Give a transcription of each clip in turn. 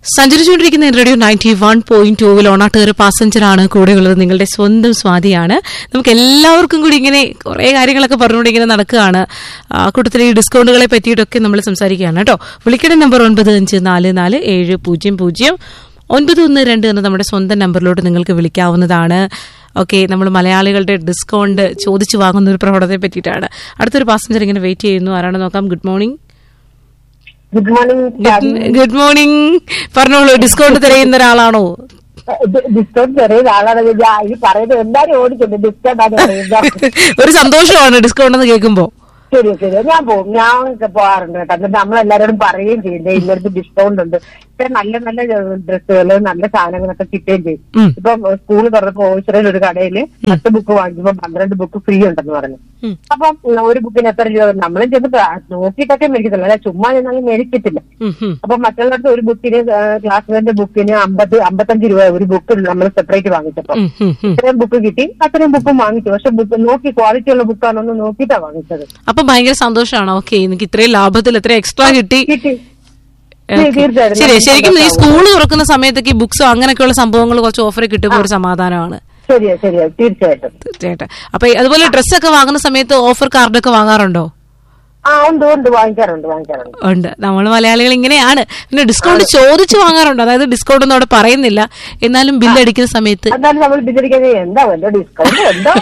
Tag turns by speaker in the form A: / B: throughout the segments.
A: സഞ്ചരിച്ചുകൊണ്ടിരിക്കുന്ന radio ninety one point ടൂവിൽ ഓണാട്ടുകാർ passenger ആണ് കൂടെയുള്ളത് നിങ്ങളുടെ സ്വന്തം സ്വാതിയാണ് നമുക്ക് എല്ലാവർക്കും കൂടി ഇങ്ങനെ കുറേ കാര്യങ്ങളൊക്കെ പറഞ്ഞുകൊണ്ട് ഇങ്ങനെ നടക്കുകയാണ് ആ കൂട്ടത്തിൽ ഈ ഡിസ്കൗണ്ടുകളെ പറ്റിയിട്ടൊക്കെ നമ്മൾ സംസാരിക്കുകയാണ് കേട്ടോ വിളിക്കേണ്ട നമ്പർ ഒൻപത് അഞ്ച് നാല് നാല് ഏഴ് പൂജ്യം പൂജ്യം ഒൻപത് ഒന്ന് രണ്ട് എന്ന നമ്മുടെ സ്വന്തം നമ്പറിലോട്ട് നിങ്ങൾക്ക് വിളിക്കാവുന്നതാണ് ഓക്കെ നമ്മൾ മലയാളികളുടെ ഡിസ്കൗണ്ട് ചോദിച്ചു വാങ്ങുന്ന ഒരു പ്രവണതയെ പറ്റിയിട്ടാണ് അടുത്തൊരു പാസഞ്ചർ ഇങ്ങനെ വെയിറ്റ് ചെയ്യുന്നു ആരാണ് നോക്കാം good morning
B: good morning
A: good morning പറഞ്ഞോളൂ ഡിസ്കൗണ്ട് തിരയുന്ന ഒരാളാണോ
B: ഡിസ്കൗണ്ട് ചെറിയ ആളാണ് ഞാൻ ഈ പറയുന്നത് എല്ലാരും ഓടിച്ചിട്ടുണ്ട് ഡിസ്കൗണ്ട് ആണ് പറയുന്നത്
A: ഒരു സന്തോഷമാണ് ഡിസ്കൗണ്ട് എന്ന് കേൾക്കുമ്പോ
B: ശരി ശരി ഞാൻ പോകും ഞാൻ ഒക്കെ പോകാറുണ്ട് കേട്ടോ എന്നിട്ട് നമ്മളെല്ലാരോടും പറയുകയും ചെയ്യും ഇന്നടുത്ത് ഡിസ്കൗണ്ട് ഉണ്ട് പക്ഷെ നല്ല നല്ല ഡ്രസ്സുകള് നല്ല സാധനങ്ങളൊക്കെ കിട്ടുകയും ചെയ്യും
A: ഉം.
B: ഇപ്പം സ്കൂൾ തുറന്നപ്പോ ഓച്ചിറയിൽ ഒരു കടയില് പത്ത് ബുക്ക് വാങ്ങിക്കുമ്പോ പന്ത്രണ്ട് ബുക്ക് ഫ്രീ ഉണ്ടെന്ന് പറഞ്ഞു
A: ഉം.
B: അപ്പം ഒരു ബുക്കിന് എത്ര രൂപ നമ്മളും ചെന്ന് നോക്കിയിട്ടൊക്കെ മേടിക്കത്തില്ല അല്ല ചുമ്മാ ചെന്നാലും മേടിക്കത്തില്ല
A: ഉം, ഉം.
B: അപ്പൊ മറ്റുള്ളവർക്ക് ഒരു ബുക്കിന് ക്ലാസ്സുകാരുടെ ബുക്കിന് അമ്പത് അമ്പത്തഞ്ച് രൂപ ഒരു ബുക്ക് നമ്മൾ സെപ്പറേറ്റ് വാങ്ങിച്ചപ്പോ
A: ഉം, ഉം, ഉം.
B: ഇത്രയും ബുക്ക് കിട്ടി അത്രയും ബുക്കും വാങ്ങിച്ചു പക്ഷെ ബുക്ക് നോക്കി ക്വാളിറ്റി ഉള്ള ബുക്കാണോന്ന് നോക്കിയിട്ടാ വാങ്ങിച്ചത്
A: അപ്പൊ ഭയങ്കര സന്തോഷമാണ് ഓക്കെ എനിക്ക് ഇത്രയും ലാഭത്തിൽ എത്ര എക്സ്ട്രാ കിട്ടി
B: കിട്ടി
A: Okay.
B: തീർച്ചയായിട്ടും
A: ശരി
B: നമുക്ക്
A: ശരിക്കും ഈ
B: സന്തോഷാവും.
A: സ്കൂൾ തുറക്കുന്ന സമയത്തൊക്കെ ബുക്സോ അങ്ങനെയൊക്കെയുള്ള സംഭവങ്ങൾ കുറച്ച് ഓഫർ കിട്ടുമ്പോൾ ഒരു സമാധാനമാണ്
B: ശരിയാ ശരിയാ തീർച്ചയായിട്ടും
A: തീർച്ചയായിട്ടും അപ്പൊ ഈ അതുപോലെ ഡ്രസ്സൊക്കെ വാങ്ങുന്ന സമയത്ത് ഓഫർ കാർഡൊക്കെ വാങ്ങാറുണ്ടോ
B: ആ ഉണ്ട് ഉണ്ട് വാങ്ങിക്കാറുണ്ട് വാങ്ങിക്കാറുണ്ട്
A: ഉണ്ട് നമ്മൾ മലയാളികൾ ഇങ്ങനെയാണ് പിന്നെ ഡിസ്കൗണ്ട് ചോദിച്ചു വാങ്ങാറുണ്ട് അതായത് ഡിസ്കൗണ്ട് ഒന്നും അവിടെ പറയുന്നില്ല എന്നാലും ബില്ല് അടിക്കുന്ന സമയത്ത്
B: എന്നാലും നമ്മൾ വിചാരിക്കുന്നത് എന്താ വല്ല ഡിസ്കൗണ്ട് എന്തോ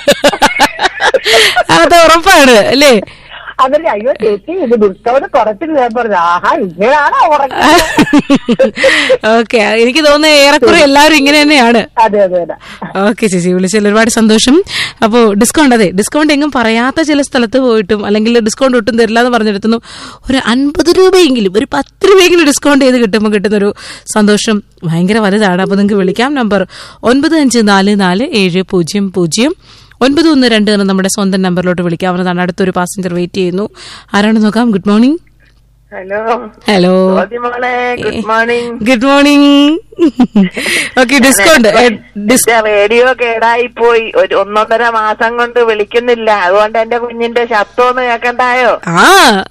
A: അത് ഉറപ്പാണ് അല്ലേ
B: അതല്ലേ അയ്യോ ചേച്ചി ഇത് ഡിസ്കൗണ്ട് കുറച്ചിട്ട് ഞാൻ പറഞ്ഞു ആഹാ ഇങ്ങനെയാണോ ഉറങ്ങി
A: ഓക്കെ എനിക്ക് തോന്നുന്നു ഏറെക്കുറെ എല്ലാവരും ഇങ്ങനെ തന്നെയാണ്
B: അതെ അതെ അതെ
A: ഓക്കെ ചേച്ചി വിളിച്ചതിൽ ഒരുപാട് സന്തോഷം അപ്പോൾ ഡിസ്കൗണ്ട് അതെ ഡിസ്കൗണ്ട് എങ്ങും പറയാത്ത ചില സ്ഥലത്ത് പോയിട്ടും അല്ലെങ്കിൽ ഡിസ്കൗണ്ട് ഒട്ടും തരില്ല എന്ന് പറഞ്ഞെടുത്തുന്നു ഒരു അൻപത് രൂപയെങ്കിലും ഒരു പത്ത് രൂപയെങ്കിലും ഡിസ്കൗണ്ട് ചെയ്ത് കിട്ടുമ്പോൾ കിട്ടുന്നൊരു സന്തോഷം ഭയങ്കര വലുതാണ് അപ്പോൾ നിങ്ങൾക്ക് വിളിക്കാം നമ്പർ ഒൻപത് അഞ്ച് നാല് നാല് ഏഴ് പൂജ്യം പൂജ്യം ഒൻപത് ഒന്ന് രണ്ട് എന്ന നമ്മുടെ സ്വന്തം നമ്പറിലോട്ട് വിളിക്കാവുന്നതാണ് അടുത്തൊരു പാസഞ്ചർ വെയിറ്റ് ചെയ്യുന്നു ആരാണ് നോക്കാം ഗുഡ് മോർണിംഗ്
C: ഹലോ
A: ഹലോ
C: മോളെ good morning
A: good morning okay discount ഡിസ്
C: എന്റെ റേഡിയോ കേടായി പോയി ഒരു ഒന്നൊന്നര മാസം കൊണ്ട് വിളിക്കുന്നില്ല അതുകൊണ്ട് എന്റെ കുഞ്ഞിന്റെ ശബ്ദമൊന്ന് കേക്കണ്ടായോ
A: ആ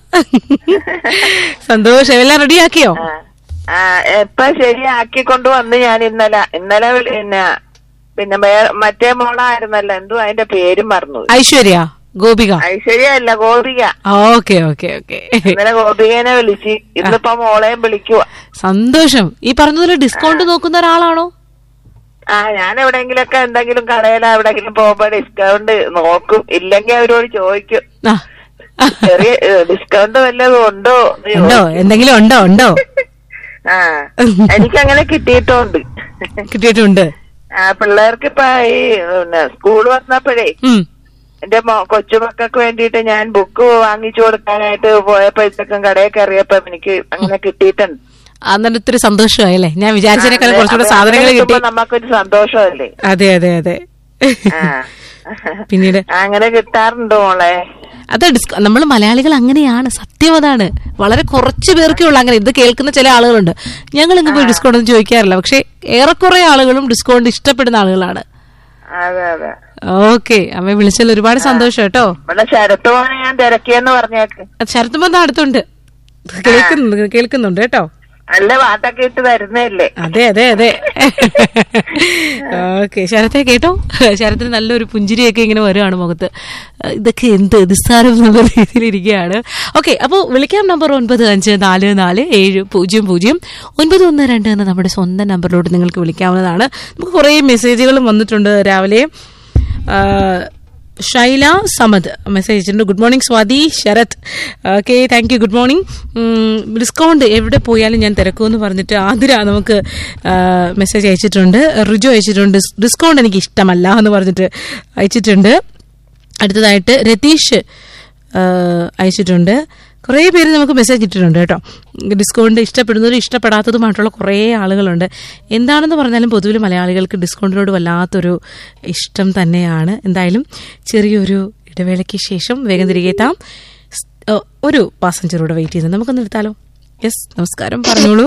A: സന്തോഷം എല്ലാം റെഡിയാക്കിയോ
C: ആ, ആ എപ്പ ശരിയാക്കി കൊണ്ടുവന്ന് ഞാൻ ഇന്നലെ ഇന്നലെ വിളി- പിന്നെ പിന്നെ വേ- മറ്റേ മോളായിരുന്നല്ലോ എന്തോ അതിന്റെ പേരും മറന്നു
A: ഐശ്വര്യ ഗോപിക
C: ഐശ്വര്യല്ല ഗോപിക
A: ഓക്കെ ഓക്കെ ഓക്കെ
C: ഇന്നലെ ഗോപികനെ വിളിച്ച് ഇന്നിപ്പോ മോളെയും വിളിക്കുക
A: സന്തോഷം ഈ പറഞ്ഞതുപോലെ ഡിസ്കൗണ്ട് നോക്കുന്ന ഒരാളാണോ
C: ആ ഞാൻ എവിടെയെങ്കിലൊക്കെ എന്തെങ്കിലും കടയിലോ എവിടെയെങ്കിലും പോകുമ്പോ ഡിസ്കൗണ്ട് നോക്കും ഇല്ലെങ്കിൽ അവരോട് ചോദിക്കും
A: ആ
C: ചെറിയ ഡിസ്കൗണ്ട് വല്ലതും ഉണ്ടോ എന്ന്
A: ഉണ്ടോ
C: ചോദിക്കും.
A: എന്തെങ്കിലും ഉണ്ടോ ഉണ്ടോ
C: ആ എനിക്കങ്ങനെ കിട്ടിയിട്ടുണ്ട്
A: കിട്ടിയിട്ടുണ്ട്
C: ആ പിള്ളേർക്ക് ഇപ്പൊ ഈ പിന്നെ സ്കൂൾ വന്നപ്പോഴേ
A: ഉം
C: എന്റെ മോ- കൊച്ചുമക്കൾക്ക് വേണ്ടിയിട്ട് ഞാൻ ബുക്ക് വാങ്ങിച്ചു കൊടുക്കാനായിട്ട് പോയപ്പോഴത്തേക്കും കടയിൽ കയറിയപ്പോ എനിക്ക് അങ്ങനെ കിട്ടിയിട്ടുണ്ട്
A: അന്നേരം ഒത്തിരി സന്തോഷമായല്ലേ ഞാൻ വിചാരിച്ചതിനേക്കാൾ കുറച്ചുകൂടെ
C: അപ്പൊ
A: സാധനങ്ങൾ
C: അങ്ങനെ
A: കിട്ടി
C: കിട്ടുമ്പോ നമുക്കൊരു സന്തോഷമല്ലേ
A: അതെ അതെ അതെ
C: ആ
A: പിന്നീട്
C: അങ്ങനെ കിട്ടാറുണ്ട് മോളെ
A: അതെ ഡിസ്ക നമ്മൾ മലയാളികൾ അങ്ങനെയാണ് സത്യം അതാണ് വളരെ കുറച്ച് പേർക്കേ ഉള്ളൂ അങ്ങനെ ഇത് കേൾക്കുന്ന ചില ആളുകളുണ്ട് ഞങ്ങൾ ഇങ്ങ് പോയി ഡിസ്കൗണ്ട് ഒന്നും ചോദിക്കാറില്ല പക്ഷെ ഏറെക്കുറെ ആളുകളും ഡിസ്കൗണ്ട് ഇഷ്ടപ്പെടുന്ന ആളുകളാണ്
C: അതെ അതെ
A: ഓക്കെ അമ്മ വിളിച്ചതിൽ ഒരുപാട് സന്തോഷം കേട്ടോ
C: ഇവിടെ ശരത്ത് മോനെ ഞാൻ തിരക്കിയെന്ന് പറഞ്ഞേക്ക്
A: അത് ശരത്തുമ്പോ അടുത്തുണ്ട് കേൾക്കുന്നുണ്ട് കേൾക്കുന്നുണ്ട് കേട്ടോ
C: നല്ല പാട്ടൊക്കെ ഇട്ട് തരുന്നല്ലേ
A: അതെ അതെ അതെ ഓക്കെ ശരത്തെ കേട്ടോ ശരത്തിന് നല്ലൊരു പുഞ്ചിരിയൊക്കെ ഇങ്ങനെ വരുവാണ് മുഖത്ത് ഇതൊക്കെ എന്ത് നിസ്സാരം എന്നുള്ള രീതിയിൽ ഇരിക്കുകയാണ് ഓക്കെ അപ്പോൾ വിളിക്കാം നമ്പർ ഒൻപത് അഞ്ച് നാല് നാല് ഏഴ് പൂജ്യം പൂജ്യം ഒൻപത് ഒന്ന് രണ്ട് എന്ന നമ്മുടെ സ്വന്തം നമ്പറിലോട്ട് നിങ്ങൾക്ക് വിളിക്കാവുന്നതാണ് നമുക്ക് കുറേ മെസ്സേജുകളും വന്നിട്ടുണ്ട് രാവിലെ ആ, ഷൈല സമദ് മെസ്സേജ് അയച്ചിട്ടുണ്ട് good morning Swathi Sharath okay thank you good morning discount എവിടെ പോയാലും ഞാൻ തിരക്കുമെന്ന് പറഞ്ഞിട്ട് ആതിര നമുക്ക് മെസ്സേജ് അയച്ചിട്ടുണ്ട് റിജു അയച്ചിട്ടുണ്ട് ഡിസ്കൗണ്ട് എനിക്ക് ഇഷ്ടമല്ല എന്ന് പറഞ്ഞിട്ട് അയച്ചിട്ടുണ്ട് അടുത്തതായിട്ട് രതീഷ് ആ, അയച്ചിട്ടുണ്ട് കുറേ പേര് നമുക്ക് മെസ്സേജ് ഇട്ടിട്ടുണ്ട് കേട്ടോ ഡിസ്കൗണ്ട് ഇഷ്ടപ്പെടുന്നവരും ഇഷ്ടപ്പെടാത്തതുമായിട്ടുള്ള കുറേ ആളുകളുണ്ട് എന്താണെന്ന് പറഞ്ഞാലും പൊതുവിൽ മലയാളികൾക്ക് ഡിസ്കൗണ്ടിനോട് വല്ലാത്തൊരു ഇഷ്ടം തന്നെയാണ് എന്തായാലും ചെറിയൊരു ഇടവേളയ്ക്ക് ശേഷം വേഗം തിരികെ എത്താം സ്- ഓ, ഒരു പാസഞ്ചറോട് വെയിറ്റ് ചെയ്യുന്നത് നമുക്കൊന്ന് എടുത്താലോ യെസ് നമസ്കാരം പറഞ്ഞോളൂ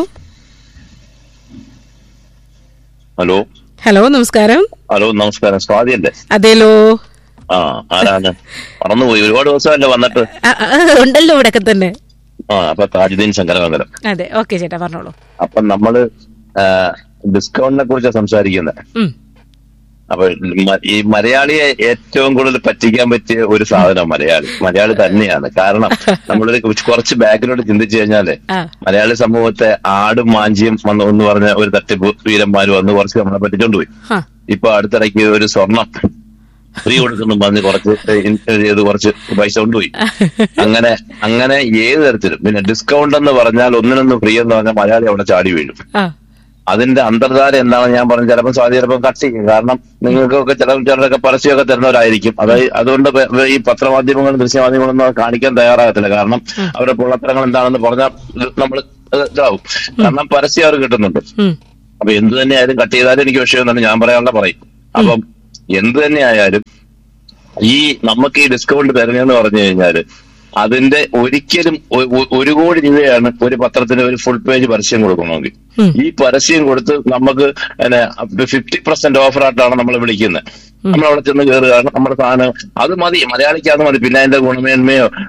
D: ഹലോ
A: ഹലോ നമസ്കാരം
D: ഹലോ നമസ്കാരം സ്വാതി അല്ലേ
A: അതേലോ
D: ആ ആരാണ് മറന്നുപോയി ഒരുപാട് ദിവസമല്ലേ വന്നിട്ട്
A: ആ, ആ, ഉണ്ടല്ലോ ഇവിടെയൊക്കെ തന്നെ
D: ആ അപ്പൊ താജുദ്ദീൻ ശങ്കരമംഗലം
A: അതെ ഓക്കെ ചേട്ടാ പറഞ്ഞോളൂ
D: അപ്പൊ നമ്മള് ഡിസ്കൗണ്ടിനെ കുറിച്ചാണ് സംസാരിക്കുന്നത്
A: ഉം.
D: അപ്പൊ മ- ഈ മലയാളിയെ ഏറ്റവും കൂടുതൽ പറ്റിക്കാൻ പറ്റിയ ഒരു സാധനം മലയാളി മലയാളി തന്നെയാണ് കാരണം നമ്മളൊരു കുറച്ച് ബാക്കിലോട്ട് ചിന്തിച്ചു കഴിഞ്ഞാല്
A: ആ.
D: മലയാളി സമൂഹത്തെ ആടും മാഞ്ചിയും വന്നു എന്ന് പറഞ്ഞ ഒരു തട്ടിപ്പ് വീരന്മാര് വന്ന് കുറച്ച് നമ്മളെ പറ്റിച്ചോണ്ട് പോയി
A: ഹ.
D: ഇപ്പൊ അടുത്തിടയ്ക്ക് ഒരു സ്വർണം ഫ്രീ കൊടുക്കുന്നു പറഞ്ഞ് കുറച്ച് ഇൻ- ചെയ്ത് കുറച്ച് പൈസ കൊണ്ടുപോയി അങ്ങനെ അങ്ങനെ ഏത് തരത്തിലും പിന്നെ ഡിസ്കൗണ്ട് എന്ന് പറഞ്ഞാൽ ഒന്നിനൊന്ന് ഫ്രീ എന്ന് പറഞ്ഞാൽ മലയാളി അവിടെ ചാടി വീഴും
A: ആ.
D: അതിന്റെ അന്തർധാര എന്താണെന്ന് ഞാൻ പറഞ്ഞു ചിലപ്പോൾ സ്വാതി ചിലപ്പോൾ കട്ട് ചെയ്യും കാരണം നിങ്ങൾക്കൊക്കെ ചില ചിലരൊക്കെ പരസ്യമൊക്കെ തരുന്നവരായിരിക്കും അതായത് അതുകൊണ്ട് വെ- വെ- ഈ പത്രമാധ്യമങ്ങളും ദൃശ്യമാധ്യമങ്ങളൊന്നും അത് കാണിക്കാൻ തയ്യാറാകത്തില്ല കാരണം അവരുടെ പൊള്ളത്തരങ്ങൾ എന്താണെന്ന് പറഞ്ഞാൽ നമ്മൾ ഇതാവും കാരണം പരസ്യം അവർ കിട്ടുന്നുണ്ട്
A: ഉം.
D: അപ്പൊ എന്ത് തന്നെയായാലും കട്ട് ചെയ്താലും എനിക്ക് വിഷയമൊന്നും ഞാൻ പറയാനുള്ള പറയും അപ്പം എന്ത് തന്നെയായാലും ഈ നമുക്ക് ഈ ഡിസ്കൗണ്ട് തരുന്നതെന്ന് പറഞ്ഞു കഴിഞ്ഞാല് അതിന്റെ ഒരിക്കലും ഒ- ഒ- ഒരു കോടി രൂപയാണ് ഒരു പത്രത്തിന് ഒരു ഫുൾ പേജ് പരസ്യം കൊടുക്കണമെങ്കിൽ ഈ പരസ്യം കൊടുത്ത് നമുക്ക് ഫിഫ്റ്റി പെർസെന്റ് ഓഫർ ആയിട്ടാണ് നമ്മൾ വിളിക്കുന്നത് നമ്മൾ അവിടെ ചെന്ന് കയറുകയാണ് നമ്മുടെ സാധനം അത് മതി മലയാളിക്ക് അത് മതി പിന്നെ അതിന്റെ ഗുണമേന്മയോ